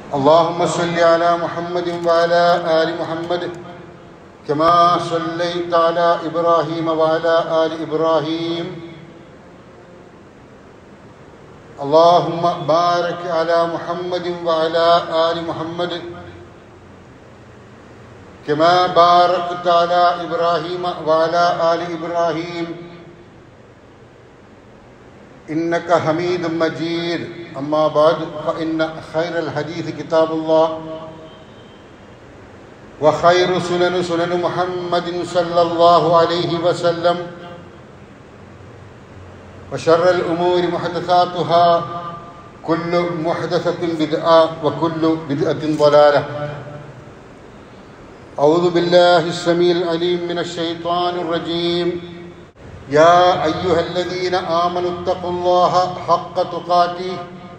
اللهم صل على محمد وعلى آل محمد كما صليت على إبراهيم وعلى آل إبراهيم اللهم بارك على محمد وعلى آل محمد كما باركت على إبراهيم وعلى آل إبراهيم إنك حميد مجيد أما بعد فإن خير الحديث كتاب الله وخير سنن سنن محمد صلى الله عليه وسلم وشر الأمور محدثاتها كل محدثة بدعة وكل بدعة ضلالة أعوذ بالله السميع العليم من الشيطان الرجيم يا أيها الذين آمنوا اتقوا الله حق تقاته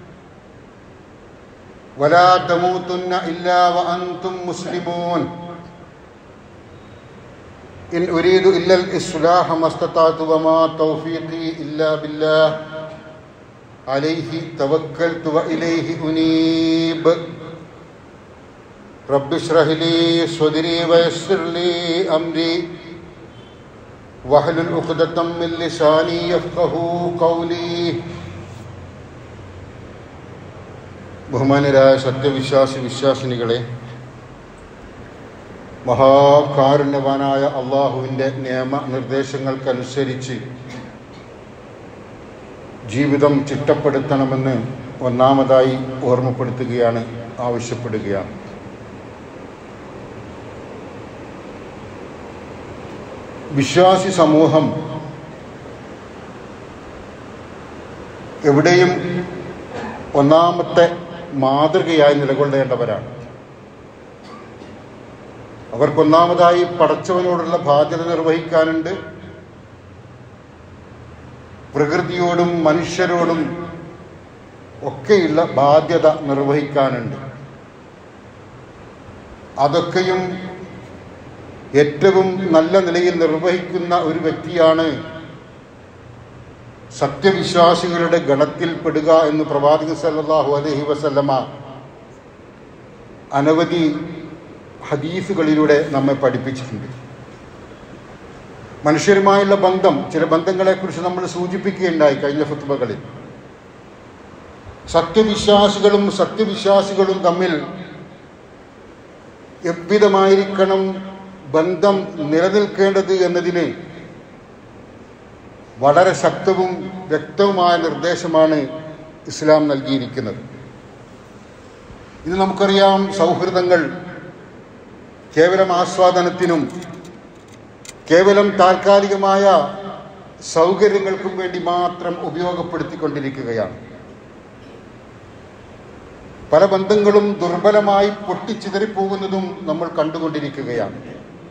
ولا تموتن إلا وأنتم مسلمون إن أريد إلا الإصلاح ما استطعت وما توفيقي إلا بالله عليه توكلت وإليه أنيب رب اشرح لي صدري ويسر لي أمري واحلل عقدة من لساني يفقه قولي ബഹുമാനരായ സത്യവിശ്വാസി വിശ്വാസിനികളെ മഹാകാരുണ്യവാനായ അള്ളാഹുവിൻ്റെ നിയമ നിർദ്ദേശങ്ങൾക്കനുസരിച്ച് ജീവിതം ചിട്ടപ്പെടുത്തണമെന്ന് ഒന്നാമതായി ഓർമ്മപ്പെടുത്തുകയാണ് ആവശ്യപ്പെടുകയാണ് വിശ്വാസി സമൂഹം എവിടെയും ഒന്നാമത്തെ മാതൃകയായി നിലകൊള്ളേണ്ടവരാണ് അവർക്കൊന്നാമതായി പടച്ചവനോടുള്ള ബാധ്യത നിർവഹിക്കാനുണ്ട് പ്രകൃതിയോടും മനുഷ്യരോടും ഒക്കെയുള്ള ബാധ്യത നിർവഹിക്കാനുണ്ട് അതൊക്കെയും ഏറ്റവും നല്ല നിലയിൽ നിർവഹിക്കുന്ന ഒരു വ്യക്തിയാണ് സത്യവിശ്വാസികളുടെ ഗണത്തിൽ പെടുക എന്ന് പ്രവാചകൻ സല്ലല്ലാഹു അലൈഹി വസല്ലമ അനവധി ഹദീസുകളിലൂടെ നമ്മെ പഠിപ്പിച്ചിട്ടുണ്ട് മനുഷ്യരുമായുള്ള ബന്ധം ചില ബന്ധങ്ങളെക്കുറിച്ച് നമ്മൾ സൂചിപ്പിക്കുകയുണ്ടായി കഴിഞ്ഞ ഫുത്തുബകളിൽ സത്യവിശ്വാസികളും സത്യവിശ്വാസികളും തമ്മിൽ എவ்விதമായിരിക്കണം ബന്ധം നിലനിൽക്കേണ്ടത് എന്നതിന് വളരെ ശക്തവും വ്യക്തവുമായ നിർദ്ദേശമാണ് ഇസ്ലാം നൽകിയിരിക്കുന്നത് ഇത് നമുക്കറിയാം സൗഹൃദങ്ങൾ കേവലം ആസ്വാദനത്തിനും കേവലം താൽക്കാലികമായ സൗകര്യങ്ങൾക്കും വേണ്ടി മാത്രം ഉപയോഗപ്പെടുത്തിക്കൊണ്ടിരിക്കുകയാണ് പല ബന്ധങ്ങളും ദുർബലമായി പൊട്ടിച്ചിതറിപ്പോകുന്നതും നമ്മൾ കണ്ടുകൊണ്ടിരിക്കുകയാണ്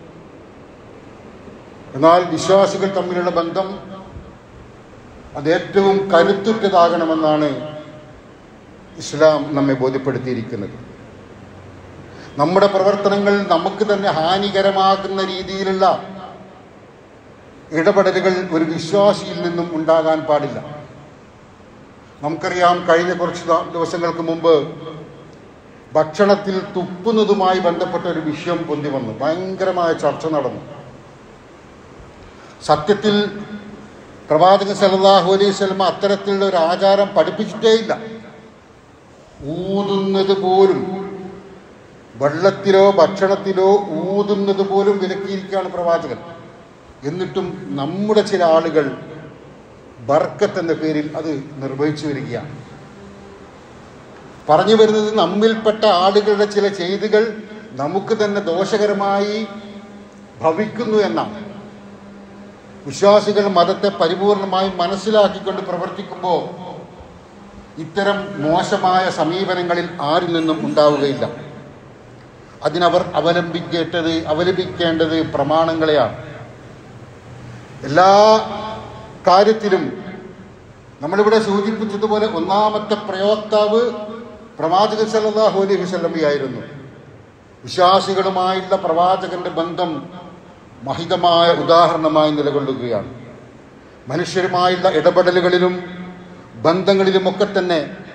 എന്നാൽ വിശ്വാസികൾ തമ്മിലുള്ള ബന്ധം അത് ഏറ്റവും കരുത്തുറ്റതാകണമെന്നാണ് ഇസ്ലാം നമ്മെ ബോധ്യപ്പെടുത്തിയിരിക്കുന്നത് നമ്മുടെ പ്രവർത്തനങ്ങൾ നമുക്ക് തന്നെ ഹാനികരമാകുന്ന രീതിയിലുള്ള ഇടപെടലുകൾ ഒരു വിശ്വാസിയിൽ നിന്നും ഉണ്ടാകാൻ പാടില്ല നമുക്കറിയാം കഴിഞ്ഞ കുറച്ച് ദിവസങ്ങൾക്ക് മുമ്പ് ഭക്ഷണത്തിൽ തുപ്പുന്നതുമായി ബന്ധപ്പെട്ട ഒരു വിഷയം പൊന്തി വന്നു ഭയങ്കരമായ ചർച്ച നടന്നു സത്യത്തിൽ പ്രവാചകൻ സല്ലല്ലാഹു അലൈഹി സ്വലമ അത്തരത്തിലുള്ള ഒരു ആചാരം പഠിപ്പിച്ചിട്ടേയില്ല ഊതുന്നത് പോലും വെള്ളത്തിലോ ഭക്ഷണത്തിലോ ഊതുന്നത് പോലും വിലക്കിയിരിക്കുകയാണ് പ്രവാചകൻ എന്നിട്ടും നമ്മുടെ ചില ആളുകൾ ബർക്കത്ത് എന്ന പേരിൽ അത് നിർവഹിച്ചു വരികയാണ് പറഞ്ഞു വരുന്നത് നമ്മിൽപ്പെട്ട ആളുകളുടെ ചില ചെയ്തികൾ നമുക്ക് തന്നെ ദോഷകരമായി ഭവിക്കുന്നു എന്നാണ് വിശ്വാസികൾ മതത്തെ പരിപൂർണമായി മനസ്സിലാക്കിക്കൊണ്ട് പ്രവർത്തിക്കുമ്പോൾ ഇത്തരം മോശമായ സമീപനങ്ങളിൽ ആരിൽ നിന്നും ഉണ്ടാവുകയില്ല അതിനവർ അവലംബിക്കേണ്ടത് അവലംബിക്കേണ്ടത് പ്രമാണങ്ങളെയാണ് എല്ലാ കാര്യത്തിലും നമ്മളിവിടെ സൂചിപ്പിച്ചതുപോലെ ഒന്നാമത്തെ പ്രയോക്താവ് പ്രവാചകൻ സല്ലല്ലാഹു അലൈഹി വസല്ലമയായിരുന്നു വിശ്വാസികളുമായുള്ള പ്രവാചകന്റെ ബന്ധം മഹിതമായ ഉദാഹരണമായി നിലകൊള്ളുകയാണ് മനുഷ്യരുമായുള്ള ഇടപെടലുകളിലും ബന്ധങ്ങളിലുമൊക്കെ തന്നെ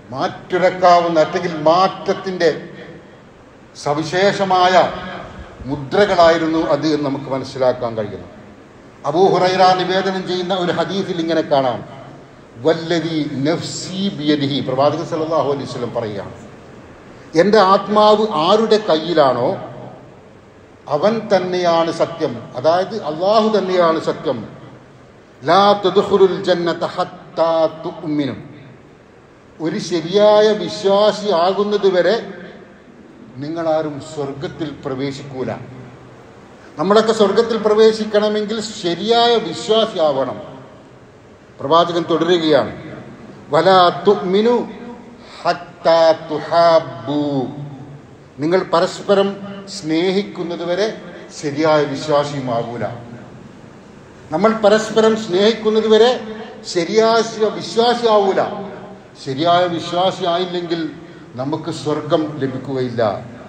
മാറ്റുരക്കാവുന്ന അല്ലെങ്കിൽ മാറ്റത്തിൻ്റെ സവിശേഷമായ മുദ്രകളായിരുന്നു അത് എന്ന് നമുക്ക് മനസ്സിലാക്കാൻ കഴിയുന്നു അബൂഹുറൈറ നിവേദനം ചെയ്യുന്ന ഒരു ഹദീസിൽ ഇങ്ങനെ കാണാം വല്ലതി നഫ്സി ബിയദിഹി പ്രവാചകൻ സല്ലല്ലാഹു അലൈഹി വസല്ലം പറയുകയാണ് എൻ്റെ ആത്മാവ് ആരുടെ കയ്യിലാണോ അവൻ തന്നെയാണ് സത്യം അതായത് അള്ളാഹു തന്നെയാണ് സത്യം ലാ തദ്ഖുലുൽ ജന്നത ഹത്താ തുഅ്മിനു ഒരു ശരിയായ വിശ്വാസി ആകുന്നത് വരെ നിങ്ങളാരും സ്വർഗത്തിൽ പ്രവേശിക്കൂല നമ്മളൊക്കെ സ്വർഗത്തിൽ പ്രവേശിക്കണമെങ്കിൽ ശരിയായ വിശ്വാസി ആവണം പ്രവാചകൻ തുടരുകയാണ് വലാ തുഅ്മിനു ഹത്താ തുഹാബ്ബു നിങ്ങൾ പരസ്പരം സ്നേഹിക്കുന്നത് വരെ ശരിയായ വിശ്വാസിയുമാകൂല നമ്മൾ പരസ്പരം സ്നേഹിക്കുന്നത് വരെ ശരിയായ വിശ്വാസിയാവൂല ശരിയായ വിശ്വാസി ആയില്ലെങ്കിൽ നമുക്ക് സ്വർഗം ലഭിക്കുകയില്ല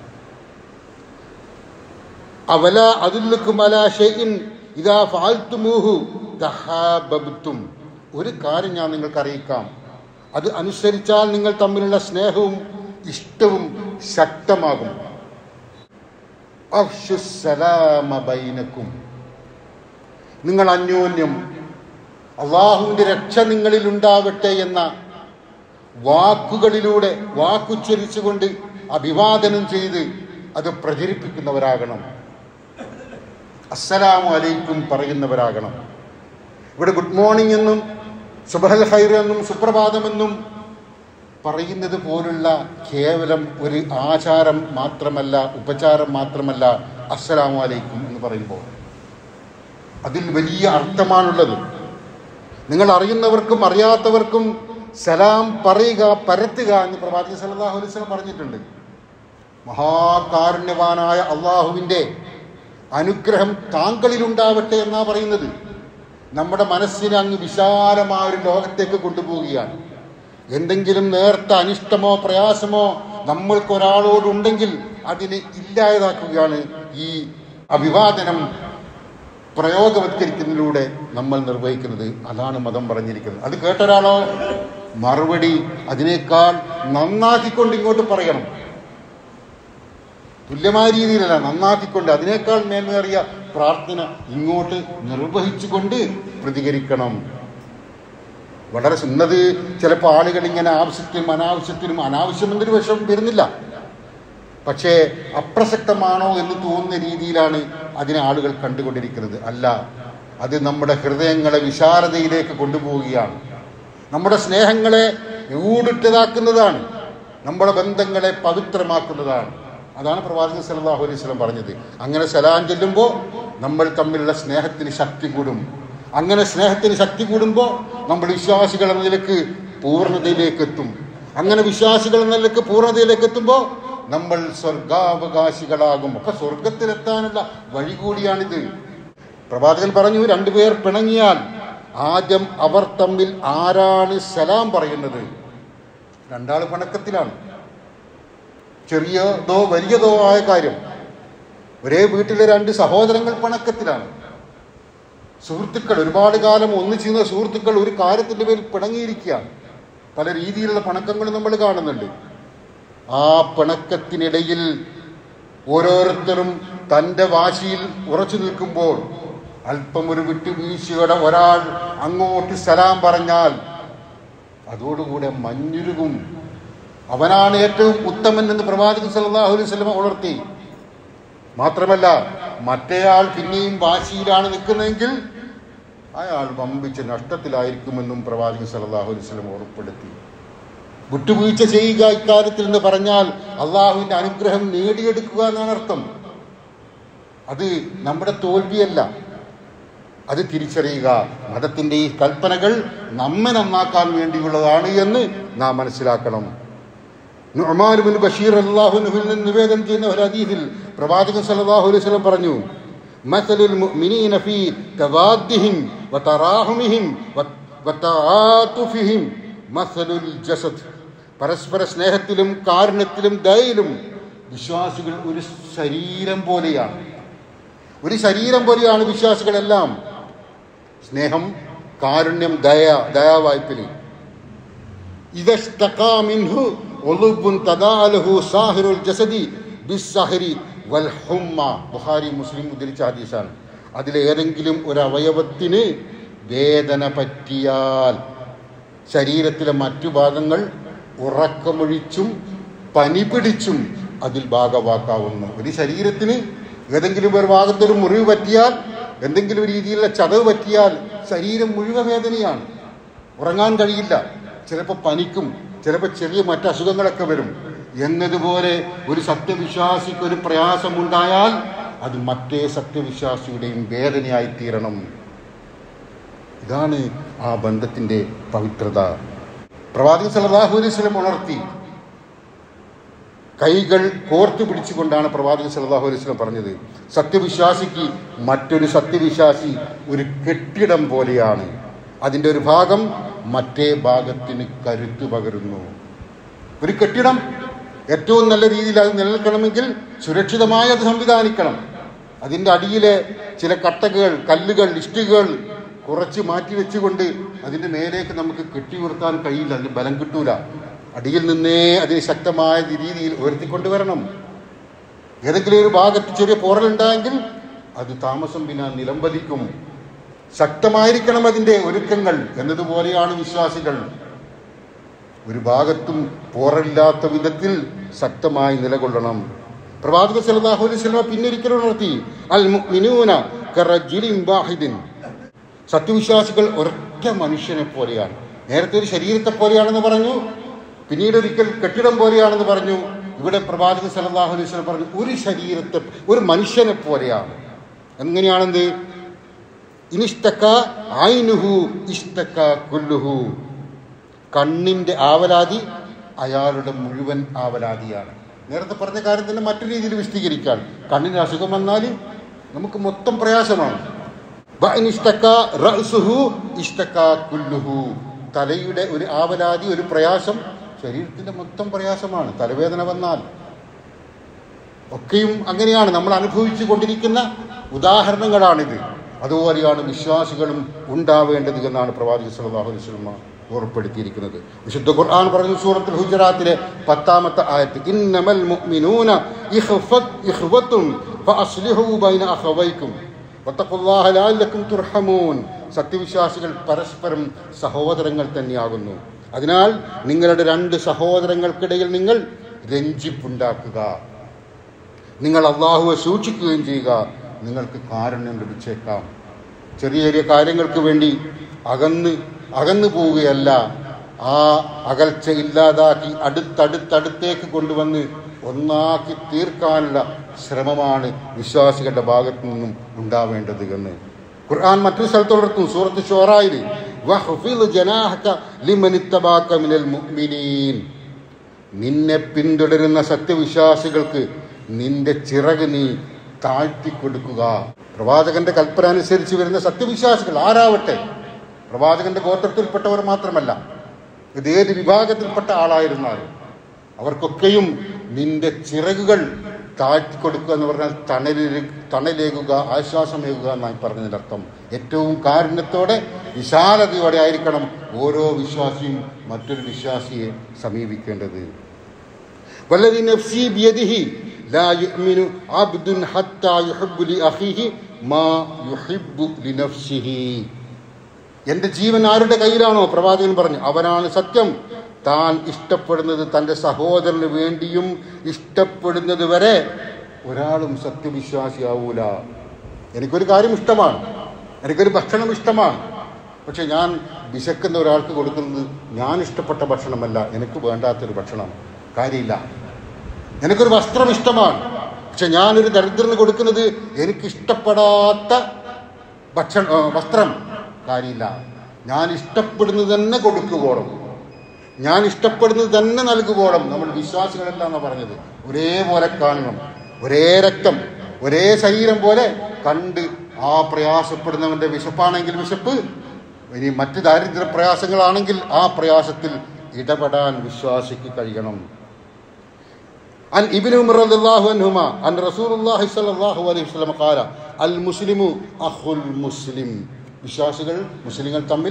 അവല അതുല്ലുക്കും അല ഷെയ്ൻ ഇതാ ഫാൽത്തുമൂഹു തഹാബബ്തും ഒരു കാര്യം ഞാൻ നിങ്ങൾക്ക് അറിയിക്കാം അത് അനുസരിച്ചാൽ നിങ്ങൾ തമ്മിലുള്ള സ്നേഹവും ഇഷ്ടവും ശക്തമാകും അഫ്ഷുസ്സലാമ ബൈനക്കും നിങ്ങൾ അന്യോന്യം അള്ളാഹുവിൻ്റെ രക്ഷ നിങ്ങളിൽ ഉണ്ടാവട്ടെ എന്ന വാക്കുകളിലൂടെ വാക്കുച്ചരിച്ചുകൊണ്ട് അഭിവാദനം ചെയ്ത് അത് പ്രചരിപ്പിക്കുന്നവരാകണം അസ്സലാമു അലൈക്കും പറയുന്നവരാകണം ഇവിടെ ഗുഡ് മോർണിംഗ് എന്നും സുബഹൽ ഹൈർ എന്നും സുപ്രഭാതമെന്നും പറയുന്നത് പോലുള്ള കേവലം ഒരു ആചാരം മാത്രമല്ല ഉപചാരം മാത്രമല്ല അസ്സലാമു അലൈക്കും എന്ന് പറയുമ്പോൾ അതിൽ വലിയ അർത്ഥമാണുള്ളത് നിങ്ങൾ അറിയുന്നവർക്കും അറിയാത്തവർക്കും സലാം പറയുക പരത്തുക എന്ന് പ്രവാചകൻ സല്ലല്ലാഹു അലൈഹി വസല്ലം പറഞ്ഞിട്ടുണ്ട് മഹാകാരുണ്യവാനായ അള്ളാഹുവിൻ്റെ അനുഗ്രഹം താങ്കളിലുണ്ടാവട്ടെ എന്നാ പറയുന്നത് നമ്മുടെ മനസ്സിനെ അങ്ങ് വിശാലമായ ഒരു ലോകത്തേക്ക് കൊണ്ടുപോവുകയാണ് എന്തെങ്കിലും നേർത്ത അനിഷ്ടമോ പ്രയാസമോ നമ്മൾക്ക് ഒരാളോടുണ്ടെങ്കിൽ അതിനെ ഇല്ലാതാക്കുകയാണ് ഈ അഭിവാദനം പ്രയോഗവത്കരിക്കുന്നതിലൂടെ നമ്മൾ നിർവഹിക്കുന്നത് അതാണ് മതം പറഞ്ഞിരിക്കുന്നത് അത് കേട്ടൊരാളോ മറുപടി അതിനേക്കാൾ നന്നാക്കിക്കൊണ്ട് ഇങ്ങോട്ട് പറയണം തുല്യമായ രീതിയിലല്ല നന്നാക്കിക്കൊണ്ട് അതിനേക്കാൾ മേന്മേറിയ പ്രാർത്ഥന ഇങ്ങോട്ട് നിർവഹിച്ചുകൊണ്ട് പ്രതികരിക്കണം വളരെ സുന്നത് ചിലപ്പോൾ ആളുകൾ ഇങ്ങനെ ആവശ്യത്തിനും അനാവശ്യത്തിനും അനാവശ്യമെന്നൊരു വശം വരുന്നില്ല പക്ഷേ അപ്രസക്തമാണോ എന്ന് തോന്നുന്ന രീതിയിലാണ് അതിനെ ആളുകൾ കണ്ടുകൊണ്ടിരിക്കുന്നത് അല്ല അത് നമ്മുടെ ഹൃദയങ്ങളെ വിശാലതയിലേക്ക് കൊണ്ടുപോവുകയാണ് നമ്മുടെ സ്നേഹങ്ങളെ ഊടിട്ടതാക്കുന്നതാണ് നമ്മുടെ ബന്ധങ്ങളെ പവിത്രമാക്കുന്നതാണ് അതാണ് പ്രവാചകൻ സല്ലല്ലാഹു അലൈഹി വസല്ലം പറഞ്ഞത് അങ്ങനെ സലാം ചെല്ലുമ്പോൾ നമ്മൾ തമ്മിലുള്ള സ്നേഹത്തിന് ശക്തി കൂടും അങ്ങനെ സ്നേഹത്തിന് ശക്തി കൂടുമ്പോൾ നമ്മൾ വിശ്വാസികൾ എന്ന നിലക്ക് പൂർണ്ണതയിലേക്ക് എത്തും അങ്ങനെ വിശ്വാസികൾ എന്ന നിലക്ക് പൂർണ്ണതയിലേക്ക് എത്തുമ്പോൾ നമ്മൾ സ്വർഗാവകാശികളാകും ഒക്കെ സ്വർഗത്തിലെത്താനുള്ള വഴി കൂടിയാണിത് പ്രവാചകൻ പറഞ്ഞു രണ്ടുപേർ പിണങ്ങിയാൽ ആദ്യം അവർ തമ്മിൽ ആരാണ് സലാം പറയുന്നത് രണ്ടാൾ പിണക്കത്തിലാണ് ചെറിയതോ വലിയതോ ആയ കാര്യം ഒരേ വീട്ടിലെ രണ്ട് സഹോദരങ്ങൾ പിണക്കത്തിലാണ് സുഹൃത്തുക്കൾ ഒരുപാട് കാലം ഒന്നിച്ചിരുന്ന സുഹൃത്തുക്കൾ ഒരു കാര്യത്തിൻ്റെ പേരിൽ പിണങ്ങിയിരിക്കുകയാണ് പല രീതിയിലുള്ള പിണക്കങ്ങൾ നമ്മൾ കാണുന്നുണ്ട് ആ പിണക്കത്തിനിടയിൽ ഓരോരുത്തരും തൻ്റെ വാശിയിൽ ഉറച്ചു നിൽക്കുമ്പോൾ അല്പം ഒരു വിട്ടുവീഴ്ചയോടെ ഒരാൾ അങ്ങോട്ട് സലാം പറഞ്ഞാൽ അതോടുകൂടെ മഞ്ഞുരുകും അവനാണ് ഏറ്റവും ഉത്തമൻ എന്ന് പ്രവാചകൻ സല്ലല്ലാഹു അലൈഹി വസല്ലം ഉണർത്തി മാത്രമല്ല മറ്റേയാൾ പിന്നെയും വാശിയിലാണ് നിൽക്കുന്നതെങ്കിൽ അയാൾ വമ്പിച്ച നഷ്ടത്തിലായിരിക്കുമെന്നും പ്രവാചകൻ സല്ലല്ലാഹു അലൈഹി വസല്ലം ഉറപ്പെടുത്തി വിട്ടുവീഴ്ച ചെയ്യുക ഇക്കാര്യത്തിൽ എന്ന് പറഞ്ഞാൽ അള്ളാഹുവിൻ്റെ അനുഗ്രഹം നേടിയെടുക്കുക എന്നാണ് അർത്ഥം അത് നമ്മുടെ തോൽവിയല്ല അത് തിരിച്ചറിയുക മതത്തിൻ്റെ ഈ കൽപ്പനകൾ നമ്മെ നന്നാക്കാൻ വേണ്ടിയുള്ളതാണ് എന്ന് നാം മനസ്സിലാക്കണം നുഅ്മാൻ ബിൻ ബഷീർ അല്ലാഹുവിൽ നിന്ന് നിവേദനം ചെയ്യുന്ന ഒരു ഹദീസിൽ പ്രവാചകൻ സല്ലല്ലാഹു അലൈഹി വസല്ലം പറഞ്ഞു മസലുൽ മുഅ്മിനീന ഫീ തവാദ്ദിഹിം വതറാഹുമിഹിം വതആതുഫിഹിം മസലുൽ ജസദ് പരസ്പര സ്നേഹത്തിലും കാരുണ്യത്തിലും ദയയിലും വിശ്വാസികൾ ഒരു ശരീരം പോലെയാണ് ഒരു ശരീരം പോലെയാണ് വിശ്വാസികളെല്ലാം സ്നേഹം കാരുണ്യം ദയ ദയാവായ്പിൽ ഇദഷ്തഖാ മിൻഹു ഉളുബുൻ തദാലഹു സാഹിറുൽ ജസദി ബിസ്സഹരി വൽ ഹുമ്മ ബുഖാരി മുസ്ലിം ഉദ്ധരിച്ച ഹദീസാണ് അതിലേതെങ്കിലും ഒരു അവയവത്തിന് വേദന പറ്റിയാൽ ശരീരത്തിലെ മറ്റു ഭാഗങ്ങൾ ഉറക്കമൊഴിച്ചും പനി പിടിച്ചും അതിൽ ഭാഗവാക്കാവുന്നു ഒരു ശരീരത്തിന് ഏതെങ്കിലും ഒരു ഭാഗത്തൊരു മുറിവ് പറ്റിയാൽ എന്തെങ്കിലും രീതിയിലുള്ള ചതവ് പറ്റിയാൽ ശരീരം മുഴുവൻ വേദനയാണ് ഉറങ്ങാൻ കഴിയില്ല ചിലപ്പോൾ പനിക്കും ചിലപ്പോൾ ചെറിയ മറ്റ് അസുഖങ്ങളൊക്കെ വരും എന്നതുപോലെ ഒരു സത്യവിശ്വാസിക്ക് ഒരു പ്രയാസമുണ്ടായാൽ അത് മറ്റേ സത്യവിശ്വാസിയുടെയും വേദനയായി തീരണം ഇതാണ് ആ ബന്ധത്തിന്റെ പവിത്രത പ്രവാചകൻ സല്ലല്ലാഹു അലൈഹി വസല്ലം ഉണർത്തി കൈകൾ കോർത്തു പിടിച്ചുകൊണ്ടാണ് പ്രവാചകൻ സല്ലല്ലാഹു അലൈഹി വസല്ലം പറഞ്ഞത് സത്യവിശ്വാസിക്ക് മറ്റൊരു സത്യവിശ്വാസി ഒരു കെട്ടിടം പോലെയാണ് അതിൻ്റെ ഒരു ഭാഗം മറ്റേ ഭാഗത്തിന് കരുത്തു പകരുന്നു ഒരു കെട്ടിടം ഏറ്റവും നല്ല രീതിയിൽ അത് നിലനിൽക്കണമെങ്കിൽ സുരക്ഷിതമായി അത് സംവിധാനിക്കണം അതിൻ്റെ അടിയിലെ ചില കട്ടകൾ കല്ലുകൾ ഇഷ്ടികകൾ കുറച്ച് മാറ്റി വെച്ചുകൊണ്ട് അതിൻ്റെ മേലേക്ക് നമുക്ക് കെട്ടിയുയർത്താൻ കഴിയില്ല അതിന് ബലം കിട്ടൂല അടിയിൽ നിന്നേ അതിന് ശക്തമായ രീതിയിൽ ഉയർത്തിക്കൊണ്ടുവരണം ഏതെങ്കിലും ഒരു ഭാഗത്ത് ചെറിയ പോറലുണ്ടായെങ്കിൽ അത് താമസം പിന്നെ നിലംപതിക്കും ശക്തമായിരിക്കണം അതിൻ്റെ ഒരുക്കങ്ങൾ എന്നതുപോലെയാണ് വിശ്വാസികൾ ഒരു ഭാഗത്തും പോറല്ലാത്ത വിധത്തിൽ ശക്തമായി നിലകൊള്ളണം പ്രവാചക സല്ലല്ലാഹു അലൈഹി വസല്ലം പിന്നൊരിക്കലും ഉണർത്തി അൽ മുഅ്മിനൂന കറജുലിൻ വാഹിദിൻ സത്യവിശ്വാസികൾ ഒരൊറ്റ മനുഷ്യനെ പോലെയാണ് നേരത്തെ ഒരു ശരീരത്തെ പോലെയാണെന്ന് പറഞ്ഞു പിന്നീട് ഒരിക്കൽ കെട്ടിടം പോലെയാണെന്ന് പറഞ്ഞു ഇവിടെ പ്രവാചക സല്ലല്ലാഹു അലൈഹി വസല്ലം പറഞ്ഞു ഒരു ശരീരത്തെ ഒരു മനുഷ്യനെ പോലെയാണ് എങ്ങനെയാണെന്ത് ഇനിഷ്ടക്ക ആയിനുഹു ഇഷ്ടക്ക കുല്ലുഹു കണ്ണിന്റെ ആവലാതി അയാളുടെ മുഴുവൻ ആവലാതിയാണ് നേരത്തെ പറഞ്ഞ കാര്യം തന്നെ മറ്റു രീതിയിൽ വിശദീകരിക്കാൻ കണ്ണിന് അസുഖം വന്നാൽ നമുക്ക് മൊത്തം പ്രയാസമാണ് ബഅനിഷ്ടക്ക റഅ്സുഹു ഇഷ്ടക്ക കുല്ലുഹു തലയുടെ ഒരു ആവലാതി ഒരു പ്രയാസം ശരീരത്തിന്റെ മൊത്തം പ്രയാസമാണ് തലവേദന വന്നാൽ ഒക്കെയും അങ്ങനെയാണ് നമ്മൾ അനുഭവിച്ചു കൊണ്ടിരിക്കുന്ന ഉദാഹരണങ്ങളാണിത് അതുപോലെയാണ് വിശ്വാസികളും ഉണ്ടാവേണ്ടത് എന്നാണ് പ്രവാചക സല്ലല്ലാഹു അലൈഹി വസല്ലം ഓർപ്പെടുത്തിയിരിക്കുന്നത് വിശുദ്ധ ഖുർആൻ പറഞ്ഞു സൂറത്തുൽ ഹുജറാത്തിലെ പത്താമത്തെ ആയത്ത് ഇന്നമൽ മുഅ്മിനൂന ഇഖ്ഫത് ഇഖ്വത്തുൻ ഫഅസ്ലിഹു ബൈന അഖവൈക്കും വത്തഖുല്ലാഹ ലഅല്ലക്കും തുർഹമൂൻ സത്യവിശ്വാസികൾ പരസ്പരം സഹോദരങ്ങൾ തന്നെയാകുന്നു അതിനാൽ നിങ്ങളുടെ രണ്ട് സഹോദരങ്ങൾക്കിടയിൽ നിങ്ങൾ രഞ്ജിപ്പുണ്ടാക്കുക നിങ്ങൾ അള്ളാഹുവെ സൂക്ഷിക്കുകയും ചെയ്യുക നിങ്ങൾക്ക് കാരുണ്യം ലഭിച്ചേക്കാം ചെറിയ ചെറിയ കാര്യങ്ങൾക്ക് വേണ്ടി അകന്ന് അകന്നു പോവുകയല്ല ആ അകൽച്ച ഇല്ലാതാക്കി അടുത്തടുത്തടുത്തേക്ക് കൊണ്ടുവന്ന് ഒന്നാക്കി തീർക്കാനുള്ള ശ്രമമാണ് വിശ്വാസികളുടെ ഭാഗത്തു നിന്നും ഉണ്ടാവേണ്ടത് എന്ന് ഖുർആൻ മറ്റൊരു സ്ഥലത്ത് ഉണർത്തും സൂറത്ത് ഷോറായിൽ നിന്നെ പിന്തുടരുന്ന സത്യവിശ്വാസികൾക്ക് നിന്റെ ചിറക് നീ താഴ്ത്തി കൊടുക്കുക പ്രവാചകന്റെ കൽപ്പന അനുസരിച്ച് വരുന്ന സത്യവിശ്വാസികൾ ആരാവട്ടെ പ്രവാചകന്റെ ഗോത്രത്തിൽപ്പെട്ടവർ മാത്രമല്ല ഇത് ഏത് വിഭാഗത്തിൽപ്പെട്ട ആളായിരുന്നാലും അവർക്കൊക്കെയും നിന്റെ ചിറകുകൾ താഴ്ത്തി കൊടുക്കുക എന്ന് പറഞ്ഞാൽ തണലിൽ തണലേകുക ആശ്വാസമേകുക എന്നായി പറഞ്ഞതിൻ്റെ അർത്ഥം ഏറ്റവും കാരുണ്യത്തോടെ വിശാലതയോടെ ആയിരിക്കണം ഓരോ വിശ്വാസിയും മറ്റൊരു വിശ്വാസിയെ സമീപിക്കേണ്ടത് والذي نفسي بيده لا يؤمن عبد حتى يحب لأخيه ما يحب لنفسه എന്റെ ജീവൻ ആരുടെ കയ്യിലാണോ പ്രവാചകൻ പറഞ്ഞു അവനാണ് സത്യം താൻ ഇഷ്ടപ്പെടുന്നത് തൻ്റെ സഹോദരന് വേണ്ടിയും ഇഷ്ടപ്പെടുന്നത് വരെ ഒരാളും സത്യവിശ്വാസിയാവൂല എനിക്കൊരു കാര്യം ഇഷ്ടമാണ് എനിക്കൊരു ഭക്ഷണം ഇഷ്ടമാണ് പക്ഷെ ഞാൻ വിശക്കുന്ന ഒരാൾക്ക് കൊടുക്കുന്നത് ഞാൻ ഇഷ്ടപ്പെട്ട ഭക്ഷണമല്ല എനിക്ക് വേണ്ടാത്തൊരു ഭക്ഷണം കാര്യമില്ല എനിക്കൊരു വസ്ത്രം ഇഷ്ടമാണ് പക്ഷെ ഞാനൊരു ദരിദ്രന് കൊടുക്കുന്നത് എനിക്ക് ഇഷ്ടപ്പെടാത്ത ഭക്ഷണ ആ, വസ്ത്രം കാര്യമില്ല ഞാൻ ഇഷ്ടപ്പെടുന്നത് തന്നെ കൊടുക്കുവോളം ഞാൻ ഇഷ്ടപ്പെടുന്നത് തന്നെ നൽകുവോളം നമ്മൾ വിശ്വാസികളെല്ലാം പറഞ്ഞത് ഒരേപോലെ കാണണം ഒരേ രക്തം ഒരേ ശരീരം പോലെ കണ്ട് ആ പ്രയാസപ്പെടുന്നവന്റെ വിശപ്പാണെങ്കിൽ വിശപ്പ് ഇനി മറ്റ് ദാരിദ്ര്യ പ്രയാസങ്ങളാണെങ്കിൽ ആ പ്രയാസത്തിൽ ഇടപെടാൻ വിശ്വാസിക്ക് കഴിയണം عن ابن عمر رضي الله عنهما عن رسول الله صلى الله عليه وسلم قال المسلم أخو المسلم വിശ്വാസികൾ മുസ്ലിങ്ങൾ തമ്മിൽ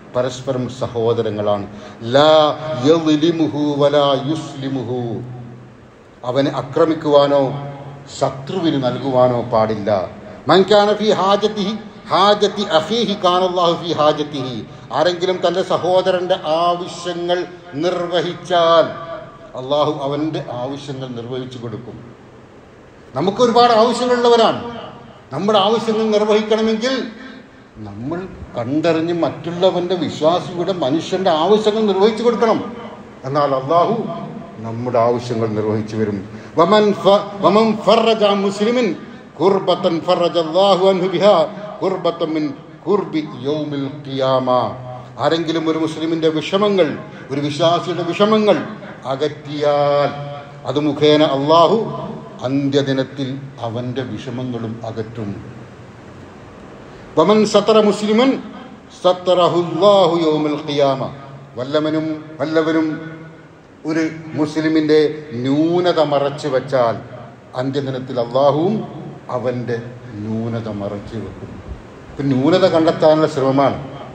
പരസ്പരം സഹോദരങ്ങളാണ് ലാ യളിമുഹു വലാ യുസ്ലിമുഹു അവനെ ആക്രമിക്കുവാനോ ശത്രുവിന് നൽകുവാനോ പാടില്ല മൻകാന ഫി ഹാജത്തിഹി ഹാജത്തി അഫീഹി കാനല്ലാഹു ഫി ഹാജത്തിഹി ആരെങ്കിലും തൻ്റെ സഹോദരന്റെ ആവശ്യങ്ങൾ നിർവഹിച്ചാൽ അള്ളാഹു അവൻ്റെ ആവശ്യങ്ങൾ നിർവഹിച്ചു കൊടുക്കും നമുക്ക് ഒരുപാട് ആവശ്യങ്ങളുള്ളവരാണ് നമ്മുടെ ആവശ്യങ്ങൾ നിർവഹിക്കണമെങ്കിൽ നമ്മൾ കണ്ടറിഞ്ഞ് മറ്റുള്ളവന്റെ വിശ്വാസിയുടെ മനുഷ്യന്റെ ആവശ്യങ്ങൾ നിർവഹിച്ചു കൊടുക്കണം എന്നാൽ അള്ളാഹു നമ്മുടെ ആവശ്യങ്ങൾ നിർവഹിച്ചു വരും വമൻ ഫ- വമൻ ഫറജ അൻ മുസ്ലിമിൻ കുർബത്തൻ ഫറജ അല്ലാഹു അൻഹു ബിഹാ കുർബത്തൻ മിൻ കുർബി യൗമിൽ ഖിയാമ ആരെങ്കിലും ഒരു മുസ്ലിമിന്റെ വിഷമങ്ങൾ ഒരു വിശ്വാസിയുടെ വിഷമങ്ങൾ അകറ്റിയാൽ അത് മുഖേന അള്ളാഹു അന്ത്യദിനത്തിൽ അവന്റെ വിഷമങ്ങളും അകറ്റും വമൻ സത്തറ മുസ്ലിമൻ സത്തറഹുല്ലാഹു യൗമൽ ഖിയാമ വല്ലവനും വല്ലവരും ഒരു മുസ്ലിമിന്റെ ന്യൂനത മറച്ചു വെച്ചാൽ അന്ത്യദിനത്തിൽ അള്ളാഹുവും അവന്റെ ന്യൂനത മറച്ചു വെക്കും ഇപ്പൊ ന്യൂനത കണ്ടെത്താനുള്ള ശ്രമമാണ്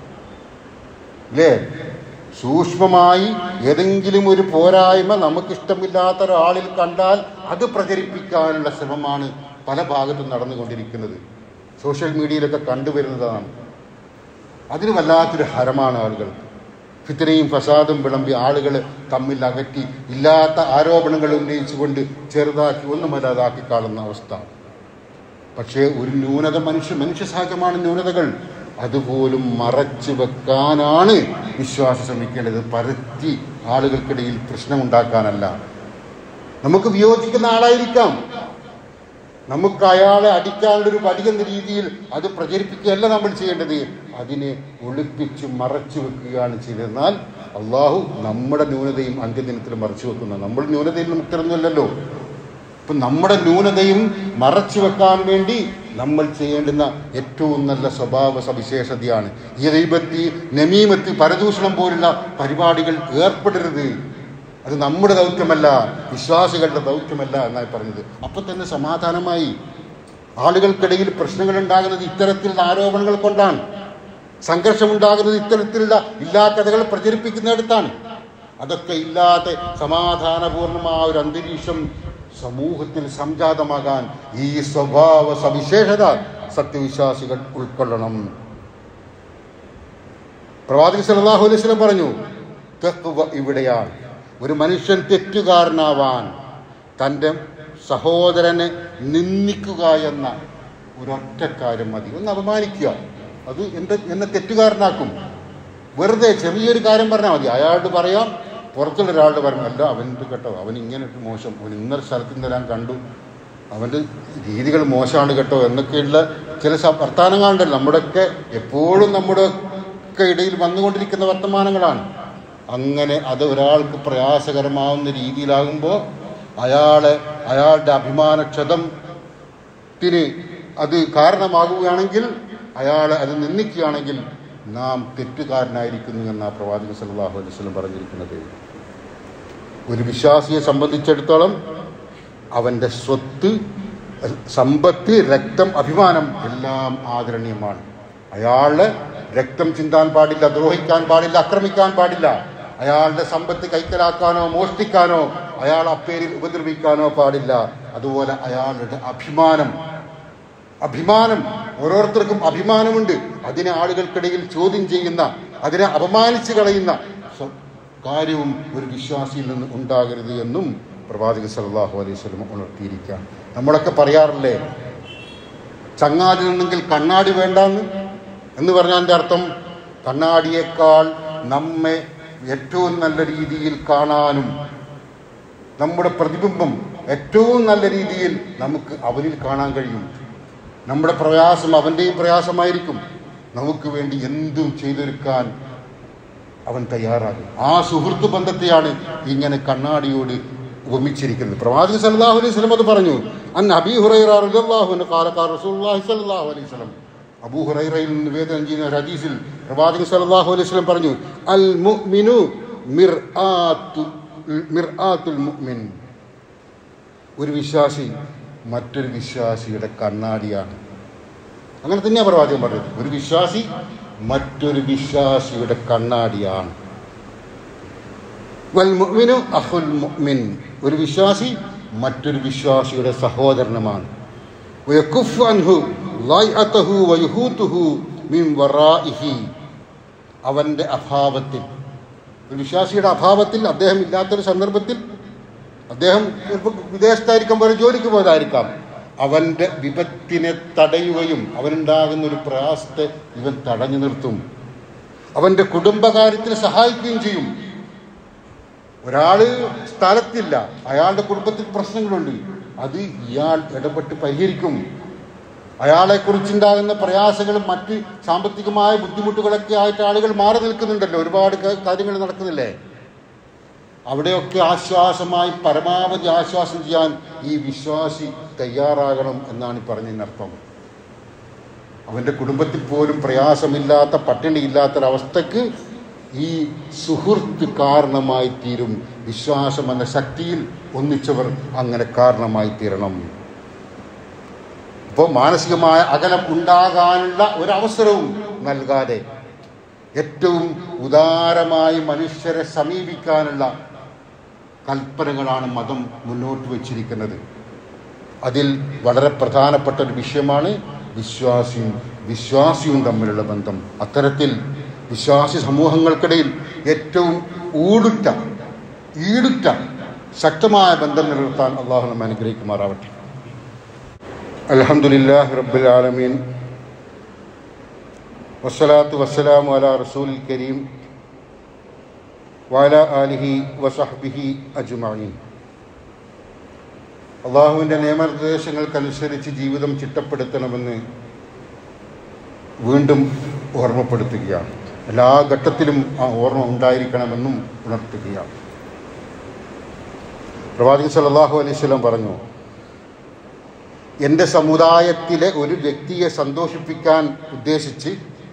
അല്ലേ സൂക്ഷ്മമായി ഏതെങ്കിലും ഒരു പോരായ്മ നമുക്കിഷ്ടമില്ലാത്ത ഒരാളിൽ കണ്ടാൽ അത് പ്രചരിപ്പിക്കാനുള്ള ശ്രമമാണ് പല ഭാഗത്തും നടന്നുകൊണ്ടിരിക്കുന്നത് സോഷ്യൽ മീഡിയയിലൊക്കെ കണ്ടുവരുന്നതാണ് അതിന് വല്ലാത്തൊരു ഹരമാണ് ആളുകൾക്ക് ഫിത്തനയും ഫസാദും വിളമ്പി ആളുകൾ തമ്മിൽ അകറ്റി ഇല്ലാത്ത ആരോപണങ്ങൾ ഉന്നയിച്ചുകൊണ്ട് ചെറുതാക്കി ഒന്നുമല്ലാതാക്കി കാണുന്ന അവസ്ഥ പക്ഷേ ഒരു ന്യൂനത മനുഷ്യ മനുഷ്യ സഹജമാണ് ന്യൂനതകൾ അതുപോലും മറച്ചു വെക്കാനാണ് വിശ്വാസം ശ്രമിക്കേണ്ടത് പരത്തി ആളുകൾക്കിടയിൽ പ്രശ്നമുണ്ടാക്കാനല്ല നമുക്ക് വിയോജിക്കുന്ന ആളായിരിക്കാം നമുക്ക് അയാളെ അടിക്കാനുള്ള ഒരു പടി എന്ന രീതിയിൽ അത് പ്രചരിപ്പിക്കുകയല്ല നമ്മൾ ചെയ്യേണ്ടത് അതിനെ ഒളിപ്പിച്ച് മറച്ചു വെക്കുകയാണ് ചെയ്തെന്നാൽ അള്ളാഹു നമ്മുടെ ന്യൂനതയും അന്ത്യദിനത്തിൽ മറച്ചു വെക്കുന്ന നമ്മൾ ന്യൂനതയിൽ മുക്തരൊന്നുമല്ലല്ലോ ഇപ്പം നമ്മുടെ ന്യൂനതയും മറച്ചു വെക്കാൻ വേണ്ടി നമ്മൾ ചെയ്യേണ്ടുന്ന ഏറ്റവും നല്ല സ്വഭാവ സവിശേഷതയാണ് ഈ ദൈവത്തി നമീമത്തി പരദൂഷണം പോലുള്ള പരിപാടികൾ ഏർപ്പെടരുത് അത് നമ്മുടെ ദൗത്യമല്ല വിശ്വാസികളുടെ ദൗത്യമല്ല എന്നായി പറഞ്ഞത് അപ്പൊ തന്നെ സമാധാനമായി ആളുകൾക്കിടയിൽ പ്രശ്നങ്ങൾ ഉണ്ടാകുന്നത് ഇത്തരത്തിലുള്ള ആരോപണങ്ങൾ കൊണ്ടാണ് സംഘർഷമുണ്ടാകുന്നത് ഇത്തരത്തിലുള്ള ഇല്ലാക്കഥകൾ പ്രചരിപ്പിക്കുന്നിടത്താണ് അതൊക്കെ ഇല്ലാതെ സമാധാനപൂർണമായ ഒരു അന്തരീക്ഷം സമൂഹത്തിൽ സംജാതമാകാൻ ഈ സ്വഭാവ സവിശേഷത സത്യവിശ്വാസികൾ ഉൾക്കൊള്ളണം പ്രവാചകൻ സല്ലല്ലാഹു അലൈഹി വസല്ലം പറഞ്ഞു തഖ്വ ഇവിടെയാണ് ഒരു മനുഷ്യൻ തെറ്റുകാരനാവാൻ തൻ്റെ സഹോദരനെ നിന്ദിക്കുക എന്ന ഒരൊറ്റ കാര്യം മതി ഒന്ന് അപമാനിക്കുക അത് എൻ്റെ എന്നെ തെറ്റുകാരനാക്കും വെറുതെ ചെറിയൊരു കാര്യം പറഞ്ഞാൽ മതി അയാളോട് പറയാം പുറത്തുള്ള ഒരാളോട് പറഞ്ഞു അല്ല അവൻ്റെ കേട്ടോ അവൻ ഇങ്ങനെ ഒരു മോശം അവൻ ഇന്നൊരു സ്ഥലത്ത് നിന്ന് ഞാൻ കണ്ടു അവൻ്റെ രീതികൾ മോശമാണ് കേട്ടോ എന്നൊക്കെയുള്ള ചില സ- വർത്തമാനങ്ങളുണ്ടല്ലോ നമ്മുടെയൊക്കെ എപ്പോഴും നമ്മുടെ ഒക്കെ ഇടയിൽ വന്നുകൊണ്ടിരിക്കുന്ന വർത്തമാനങ്ങളാണ് അങ്ങനെ അത് ഒരാൾക്ക് പ്രയാസകരമാവുന്ന രീതിയിലാകുമ്പോൾ അയാളെ അയാളുടെ അഭിമാനക്ഷതത്തിന് അത് കാരണമാകുകയാണെങ്കിൽ അയാളെ അത് നിന്ദിക്കുകയാണെങ്കിൽ നാം തെറ്റുകാരനായിരിക്കുന്നു എന്നാ പ്രവാചകൻ സല്ലല്ലാഹു അലൈഹി വസല്ലം പറഞ്ഞിരിക്കുന്നത് ഒരു വിശ്വാസിയെ സംബന്ധിച്ചിടത്തോളം അവൻ്റെ സ്വത്ത് സമ്പത്ത് രക്തം അഭിമാനം എല്ലാം ആദരണീയമാണ് അയാളുടെ രക്തം ചിന്താൻ പാടില്ല ദ്രോഹിക്കാൻ പാടില്ല ആക്രമിക്കാൻ പാടില്ല അയാളുടെ സമ്പത്ത് കൈക്കലാക്കാനോ മോഷ്ടിക്കാനോ അയാൾ അപ്പേരിൽ ഉപദ്രവിക്കാനോ പാടില്ല അതുപോലെ അയാളുടെ അഭിമാനം അഭിമാനം ഓരോരുത്തർക്കും അഭിമാനമുണ്ട് അതിനെ ആളുകൾക്കിടയിൽ ചോദ്യം ചെയ്യുന്ന അതിനെ അപമാനിച്ചു കളയുന്ന സ്വ- കാര്യവും ഒരു വിശ്വാസിയിൽ നിന്ന് ഉണ്ടാകരുത് എന്നും പ്രവാചകൻ സല്ലല്ലാഹു അലൈഹി വസല്ലം ഉണർത്തിയിരിക്കുകയാണ് നമ്മളൊക്കെ പറയാറില്ലേ ചങ്ങാതി നിന്നെങ്കിൽ കണ്ണാടി വേണ്ടാന്ന് എന്ന് പറഞ്ഞതിൻ്റെ അർത്ഥം കണ്ണാടിയേക്കാൾ നമ്മെ ഏറ്റവും നല്ല രീതിയിൽ കാണാനും നമ്മുടെ പ്രതിബിംബം ഏറ്റവും നല്ല രീതിയിൽ നമുക്ക് അവനിൽ കാണാൻ കഴിയും നമ്മുടെ പ്രയാസം അവൻ്റെയും പ്രയാസമായിരിക്കും നമുക്ക് വേണ്ടി എന്തും ചെയ്തൊരുക്കാൻ അവൻ തയ്യാറാകും ആ സുഹൃത്ത് ബന്ധത്തെയാണ് ഇങ്ങനെ കണ്ണാടിയോട് ഉപമിച്ചിരിക്കുന്നത് പ്രവാചകൻ സല്ലല്ലാഹു അലൈഹി വസല്ലം അത് പറഞ്ഞു അൻ അബീ ഹുറൈറ റളിയല്ലാഹു അൻഹു ഖാല ഖാല റസൂലുള്ളാഹി സ്വല്ലല്ലാഹു അലൈഹി വസല്ലം അബൂ ഹുറൈറയിൽ നിന്ന് നിവേദനം ചെയ്യുന്ന ഒരു ഹദീസിൽ പ്രവാചകൻ സല്ലല്ലാഹു അലൈഹി വസല്ലം പറഞ്ഞു അൽ മുഅ്മിനു മിർആത്തു മിർആത്തുൽ മുഅ്മിൻ ഒരു വിശ്വാസി മറ്റൊരു വിശ്വാസിയുടെ കണ്ണാടിയാണ് അങ്ങനെ തന്നെയാണ് പ്രവാചകൻ പറഞ്ഞത് ഒരു വിശ്വാസി മറ്റൊരു വിശ്വാസിയുടെ കണ്ണാടിയാണ് വൽ മുഅ്മിനു അഹുൽ മുഅ്മിൻ ഒരു വിശ്വാസി മറ്റൊരു വിശ്വാസിയുടെ സഹോദരനുമാണ് വയകുഫ് അൻഹു ലൈഅതഹു വയുഹൂതുഹു മിൻ വറാഇഹി അവൻ്റെ അഭാവത്തിൽ ഒരു വിശ്വാസിയുടെ അഭാവത്തിൽ അദ്ദേഹം ഇല്ലാത്തൊരു സന്ദർഭത്തിൽ അദ്ദേഹം ചിലപ്പോൾ വിദേശത്തായിരിക്കും പോലെ ജോലിക്ക് പോയതായിരിക്കാം അവൻ്റെ വിപത്തിനെ തടയുകയും അവനുണ്ടാകുന്ന ഒരു പ്രയാസത്തെ ഇവൻ തടഞ്ഞു നിർത്തും അവൻ്റെ കുടുംബകാര്യത്തിൽ സഹായിക്കുകയും ചെയ്യും ഒരാള് സ്ഥലത്തില്ല അയാളുടെ കുടുംബത്തിൽ പ്രശ്നങ്ങളുണ്ട് അത് ഇയാൾ ഇടപെട്ട് പരിഹരിക്കും അയാളെ കുറിച്ചുണ്ടാകുന്ന പ്രയാസങ്ങളും മറ്റ് സാമ്പത്തികമായ ബുദ്ധിമുട്ടുകളൊക്കെ ആയിട്ട് ആളുകൾ മാറി നിൽക്കുന്നുണ്ടല്ലോ ഒരുപാട് ക- കാര്യങ്ങൾ നടക്കുന്നില്ലേ അവിടെയൊക്കെ ആശ്വാസമായി പരമാവധി ആശ്വാസം ചെയ്യാൻ ഈ വിശ്വാസി തയ്യാറാകണം എന്നാണ് ഈ പറഞ്ഞതിനർത്ഥം അവൻ്റെ കുടുംബത്തിൽ പോലും പ്രയാസമില്ലാത്ത പട്ടിണിയില്ലാത്തൊരവസ്ഥക്ക് ഈ സുഹൃത്ത് കാരണമായി തീരും വിശ്വാസം എന്ന ശക്തിയിൽ ഒന്നിച്ചവർ അങ്ങനെ കാരണമായി തീരണം ഇപ്പോൾ മാനസികമായ അകലം ഉണ്ടാകാനുള്ള ഒരവസരവും നൽകാതെ ഏറ്റവും ഉദാരമായി മനുഷ്യരെ സമീപിക്കാനുള്ള കൽപ്പനകളാണ് മതം മുന്നോട്ട് വച്ചിരിക്കുന്നത് അതിൽ വളരെ പ്രധാനപ്പെട്ട ഒരു വിഷയമാണ് വിശ്വാസിയും വിശ്വാസിയും തമ്മിലുള്ള ബന്ധം അത്തരത്തിൽ വിശ്വാസി സമൂഹങ്ങൾക്കിടയിൽ ഏറ്റവും ഊടുറ്റ ഈടുറ്റ ശക്തമായ ബന്ധം നിലനിർത്താൻ അള്ളാഹു നമ്മെ അനുഗ്രഹിക്കുമാറാവട്ടെ അലഹമുല്ലാ റബ്ബുൽ ആലമീൻ വസ്സലാത്തു വസ്സലാമു അലാ റസൂൽ കരീം വാല ആലിഹി വസഹ്ബിഹി അജ്മഈൻ അള്ളാഹുവിൻ്റെ നിയമനിർദ്ദേശങ്ങൾക്കനുസരിച്ച് ജീവിതം ചിട്ടപ്പെടുത്തണമെന്ന് വീണ്ടും ഓർമ്മപ്പെടുത്തുകയാണ് എല്ലാ ഘട്ടത്തിലും ആ ഓർമ്മ ഉണ്ടായിരിക്കണമെന്നും ഉണർത്തുകയാണ് പ്രവാചകൻ സല്ലല്ലാഹു അലൈഹി വസല്ലം പറഞ്ഞു എൻ്റെ സമുദായത്തിലെ ഒരു വ്യക്തിയെ സന്തോഷിപ്പിക്കാൻ ഉദ്ദേശിച്ച്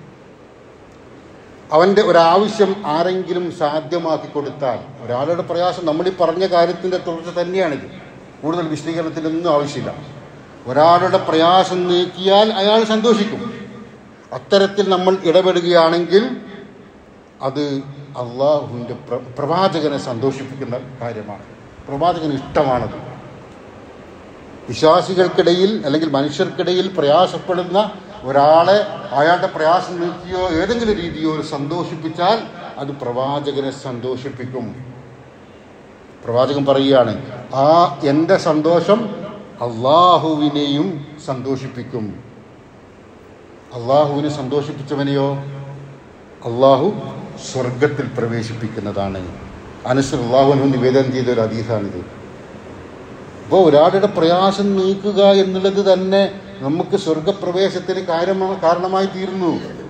അവൻ്റെ ഒരാവശ്യം ആരെങ്കിലും സാധ്യമാക്കി കൊടുത്താൽ ഒരാളുടെ പ്രയാസം നമ്മൾ ഈ പറഞ്ഞ കാര്യത്തിൻ്റെ തുടർച്ച തന്നെയാണിത് കൂടുതൽ വിശദീകരണത്തിനൊന്നും ആവശ്യമില്ല ഒരാളുടെ പ്രയാസം നീക്കിയാൽ അയാൾ സന്തോഷിക്കും അത്തരത്തിൽ നമ്മൾ ഇടപെടുകയാണെങ്കിൽ അത് അള്ളാഹുവിൻ്റെ പ്ര പ്രവാചകനെ സന്തോഷിപ്പിക്കുന്ന കാര്യമാണ് പ്രവാചകന് ഇഷ്ടമാണത് വിശ്വാസികൾക്കിടയിൽ അല്ലെങ്കിൽ മനുഷ്യർക്കിടയിൽ പ്രയാസപ്പെടുന്ന ഒരാളെ അയാളുടെ പ്രയാസം നീക്കിയോ ഏതെങ്കിലും രീതിയോ സന്തോഷിപ്പിച്ചാൽ അത് പ്രവാചകനെ സന്തോഷിപ്പിക്കും പ്രവാചകൻ പറയുകയാണ് ആ എൻ്റെ സന്തോഷം അള്ളാഹുവിനെയും സന്തോഷിപ്പിക്കും അള്ളാഹുവിനെ സന്തോഷിപ്പിച്ചവനെയോ അള്ളാഹു സ്വർഗത്തിൽ പ്രവേശിപ്പിക്കുന്നതാണ് അനസ് അള്ളാഹുവിനു നിവേദനം ചെയ്ത ഒരു അതീതാണിത് അപ്പോൾ ഒരാളുടെ പ്രയാസം നീക്കുക എന്നുള്ളത് തന്നെ നമുക്ക് സ്വർഗപ്രവേശത്തിന് കാര്യമാ കാരണമായി തീരുന്നു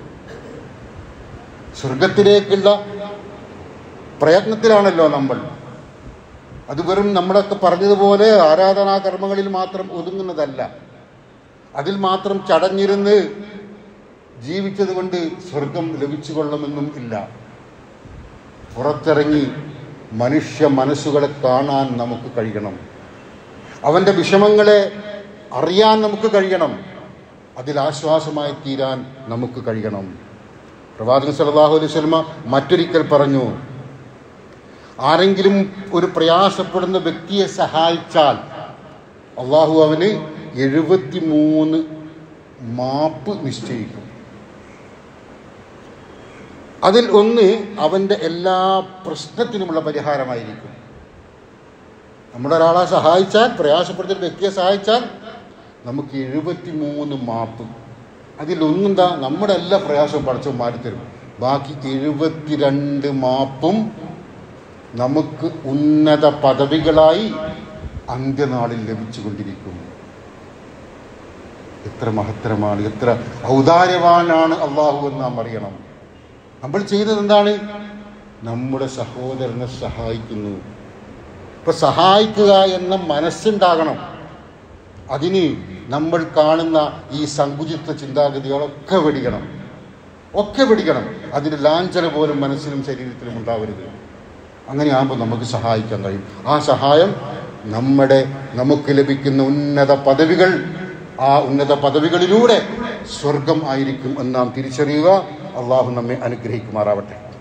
സ്വർഗത്തിലേക്കുള്ള പ്രയത്നത്തിലാണല്ലോ നമ്മൾ അത് വെറും നമ്മളൊക്കെ പറഞ്ഞതുപോലെ ആരാധനാ കർമ്മങ്ങളിൽ മാത്രം ഒതുങ്ങുന്നതല്ല അതിൽ മാത്രം ചടഞ്ഞിരുന്ന് ജീവിച്ചത് കൊണ്ട് സ്വർഗം ലഭിച്ചു കൊള്ളുമെന്നും ഇല്ല പുറത്തിറങ്ങി മനുഷ്യ മനസ്സുകളെ കാണാൻ നമുക്ക് കഴിയണം അവൻ്റെ വിഷമങ്ങളെ അറിയാൻ നമുക്ക് കഴിയണം അതിൽ ആശ്വാസമായി തീരാൻ നമുക്ക് കഴിയണം പ്രവാചകൻ സല്ലല്ലാഹു അലൈഹി വസല്ലമ മറ്റൊരിക്കൽ പറഞ്ഞു ആരെങ്കിലും ഒരു പ്രയാസപ്പെടുന്ന വ്യക്തിയെ സഹായിച്ചാൽ അള്ളാഹു അവന് എഴുപത്തി മൂന്ന് മാപ്പ് നിശ്ചയിക്കും അതിൽ ഒന്ന് അവൻ്റെ എല്ലാ പ്രശ്നത്തിനുമുള്ള പരിഹാരമായിരിക്കും നമ്മളൊരാളെ സഹായിച്ചാൽ പ്രയാസപ്പെടുന്ന ഒരു വ്യക്തിയെ സഹായിച്ചാൽ നമുക്ക് എഴുപത്തി മൂന്ന് മാപ്പ് അതിലൊന്നെന്താ നമ്മുടെ എല്ലാ പ്രയാസവും പഠിച്ചും മാറ്റിത്തരും ബാക്കി എഴുപത്തിരണ്ട് മാപ്പും നമുക്ക് ഉന്നത പദവികളായി അന്ത്യനാളിൽ ലഭിച്ചുകൊണ്ടിരിക്കും എത്ര മഹത്തരമാണ് എത്ര ഔദാര്യവാനാണ് അള്ളാഹു എന്ന് നാം അറിയണം നമ്മൾ ചെയ്യുന്നത് എന്താണ് നമ്മുടെ സഹോദരനെ സഹായിക്കുന്നു ഇപ്പൊ സഹായിക്കുക എന്ന മനസ്സുണ്ടാകണം അതിന് നമ്മൾ കാണുന്ന ഈ സങ്കുചിത്വ ചിന്താഗതികളൊക്കെ വെടിക്കണം ഒക്കെ പിടിക്കണം അതിന് ലാഞ്ചന പോലും മനസ്സിലും ശരീരത്തിലും ഉണ്ടാവരുത് അങ്ങനെയാകുമ്പോൾ നമുക്ക് സഹായിക്കാൻ കഴിയും ആ സഹായം നമ്മുടെ നമുക്ക് ലഭിക്കുന്ന ഉന്നത പദവികൾ ആ ഉന്നത പദവികളിലൂടെ സ്വർഗം ആയിരിക്കും എന്ന് നാം തിരിച്ചറിയുക അള്ളാഹു നമ്മെ അനുഗ്രഹിക്കുമാറാവട്ടെ